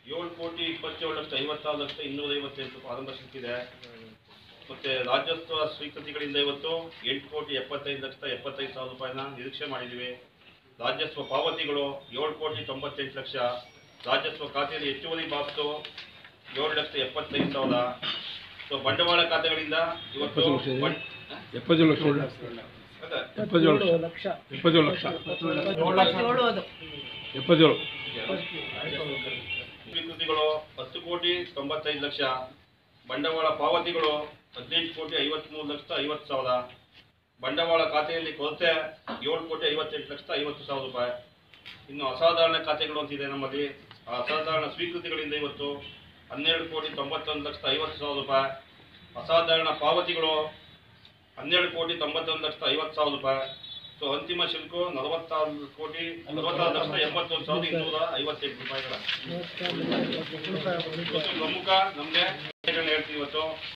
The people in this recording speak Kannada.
ಏಳು ಕೋಟಿ ಇಪ್ಪತ್ತೇಳು ಲಕ್ಷ ಐವತ್ತಾರು ಲಕ್ಷ ಇನ್ನೂರ ಐವತ್ತೆಂಟು ಪ್ರಾರಂಭ ಸಿಕ್ಕಿದೆ ಮತ್ತೆ ರಾಜ್ಯೋತ್ಸವ ಸ್ವೀಕೃತಿಗಳಿಂದ ಇವತ್ತು ಎಂಟು ಕೋಟಿ ಎಪ್ಪತ್ತೈದು ಲಕ್ಷ ಎಪ್ಪತ್ತೈದು ಸಾವಿರ ರೂಪಾಯಿನ ನಿರೀಕ್ಷೆ ಮಾಡಿದ್ದೀವಿ ರಾಜ್ಯೋತ್ಸವ ಪಾವತಿಗಳು ಏಳು ಕೋಟಿ ತೊಂಬತ್ತೆಂಟು ಲಕ್ಷ ರಾಜ್ಯೋತ್ಸವ ಖಾತೆಯಲ್ಲಿ ಹೆಚ್ಚುವರಿ ಬಾಬ್ತು ಏಳು ಲಕ್ಷ ಎಪ್ಪತ್ತೈದು ಸಾವಿರ ಸೊ ಬಂಡವಾಳ ಖಾತೆಗಳಿಂದ ಇವತ್ತು ಬಂ- ಎಪ್ಪತ್ತೇಳು ಲಕ್ಷ ಅದೇ. ಎಪ್ಪತ್ತೇಳು ಲಕ್ಷ ಎಪ್ಪತ್ತೇಳು ಲಕ್ಷ ಎಪ್ಪತ್ತೇಳು ಸ್ವೀಕೃತಿಗಳು ಹತ್ತು ಕೋಟಿ ತೊಂಬತ್ತೈದು ಲಕ್ಷ ಬಂಡವಾಳ ಪಾವತಿಗಳು ಹದಿನೆಂಟು ಕೋಟಿ ಐವತ್ತ್ಮೂರು ಲಕ್ಷ ಐವತ್ತು ಸಾವಿರ ಬಂಡವಾಳ ಖಾತೆಯಲ್ಲಿ ಕೊರತೆ ಏಳು ಕೋಟಿ ಐವತ್ತೆಂಟು ಲಕ್ಷ ಐವತ್ತು ಸಾವಿರ ರೂಪಾಯಿ ಇನ್ನು ಅಸಾಧಾರಣ ಖಾತೆಗಳು ಅಂತಿದೆ ನಮ್ಮಲ್ಲಿ ಆ ಅಸಾಧಾರಣ ಸ್ವೀಕೃತಿಗಳಿಂದ ಇವತ್ತು ಹನ್ನೆರಡು ಕೋಟಿ ತೊಂಬತ್ತೊಂದು ಲಕ್ಷ ಐವತ್ತು ಸಾವಿರ ರೂಪಾಯಿ ಅಸಾಧಾರಣ ಪಾವತಿಗಳು ಹನ್ನೆರಡು ಕೋಟಿ ತೊಂಬತ್ತೊಂದು ಲಕ್ಷ ಐವತ್ತು ಸಾವಿರ ರೂಪಾಯಿ ಸೊ ಅಂತಿಮ ಶುಲ್ಕ ನಲವತ್ತಾರು ಕೋಟಿ ನಲವತ್ತಾರು ಲಕ್ಷ ಎಂಬತ್ತೊಂದು ಸಾವಿರದ ಇನ್ನೂರ ಐವತ್ತೆಂಟು ರೂಪಾಯಿಗಳ ಇವತ್ತು ಪ್ರಮುಖ ನಮಗೆ ಹೇಳ್ತೀವಿ ಇವತ್ತು